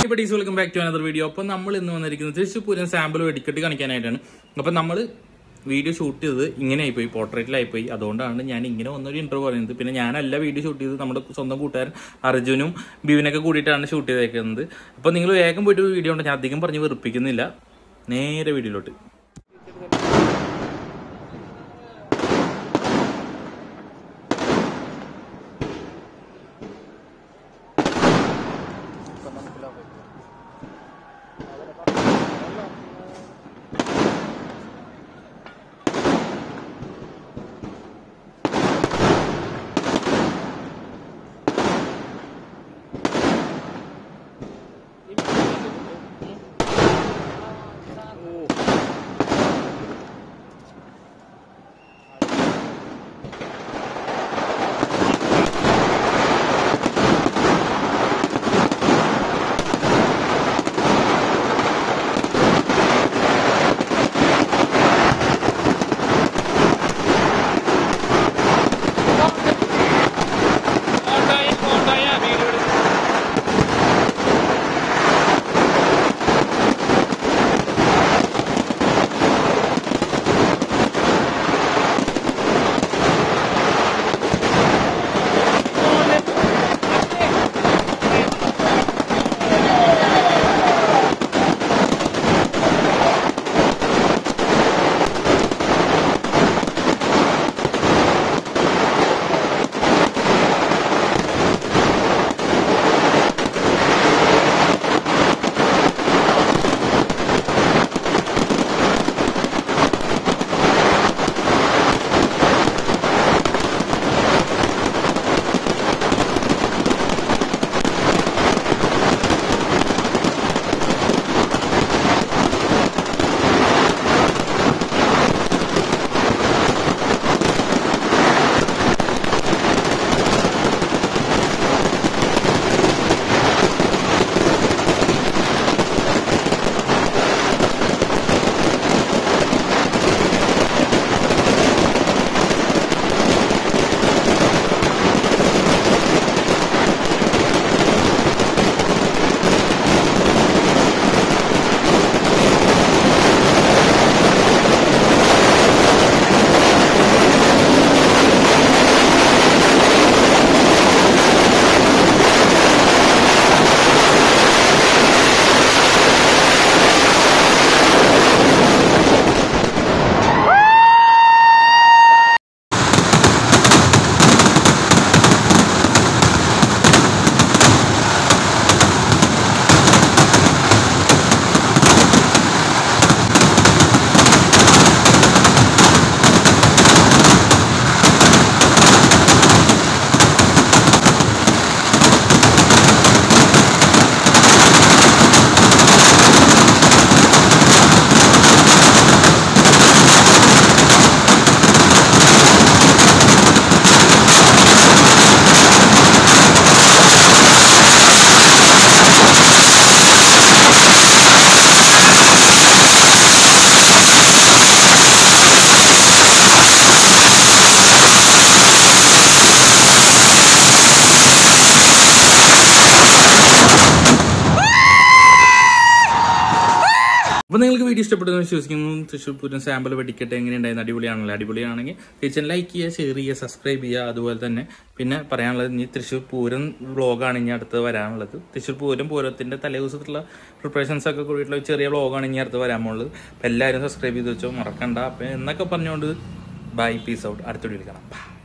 buddies welcome back to another video അപ്പോൾ നമ്മൾ ഇന്ന് വന്നിരിക്കുന്നത് തൃശ്ശൂർ പൂരം സാമ്പിൾ വെടിക്കെട്ട് കാണിക്കാനായിട്ടാണ് അപ്പോൾ നമ്മൾ വീഡിയോ ഷൂട്ട് ചെയ്തത് ഇങ്ങനെ ആയിപ്പോയി പോർട്രേറ്റിലായിപ്പോയി അതുകൊണ്ടാണ് ഞാൻ ഇങ്ങനെ വന്നൊരു ഇന്റർവ്യൂ പറയുന്നത് പിന്നെ ഞാനല്ല വീഡിയോ ഷൂട്ട് ചെയ്തത് നമ്മുടെ സ്വന്തം കൂട്ടുകാരൻ അർജുനും ബിവിനൊക്കെ കൂടിയിട്ടാണ് ഷൂട്ട് ചെയ്തേക്കുന്നത് അപ്പോൾ നിങ്ങൾ വേഗം പോയിട്ട് വീഡിയോ ഉണ്ട് ഞാൻ അധികം പറഞ്ഞ് വെറുപ്പിക്കുന്നില്ല നേരെ വീഡിയോയിലോട്ട് അപ്പോൾ നിങ്ങൾക്ക് വീഡിയോ ഇഷ്ടപ്പെട്ടെന്ന് വിശ്വസിക്കുന്നു തൃശ്ശൂർ പൂരം സാമ്പിൾ വെടിക്കട്ടെ എങ്ങനെയുണ്ടായിരുന്നു അടിപൊളിയാണല്ലോ അടിപൊളിയാണെങ്കിൽ ടീച്ചർ ലൈക്ക് ചെയ്യുക ഷെയർ ചെയ്യുക സബ്സ്ക്രൈബ് ചെയ്യുക അതുപോലെ തന്നെ പിന്നെ പറയാനുള്ളത് ഇനി തൃശ്ശൂർ പൂരം വ്ളോഗാണ് ഇനി അടുത്ത് വരാനുള്ളത് തൃശ്ശൂർ പൂരം പൂരത്തിന്റെ തലേ ദിവസത്തുള്ള പ്രിപ്പറേഷൻസ് ഒക്കെ കൂടിയിട്ടുള്ള ഒരു ചെറിയ വ്ളോഗാണ് ഇനി അടുത്ത് വരാനുള്ളത് അപ്പോൾ എല്ലാവരും സബ്സ്ക്രൈബ് ചെയ്ത് വെച്ചോ മറക്കണ്ട അപ്പം എന്നൊക്കെ പറഞ്ഞുകൊണ്ട് ബൈ പീസ് ഔട്ട് അടുത്ത വീഡിയോയിൽ കാണാം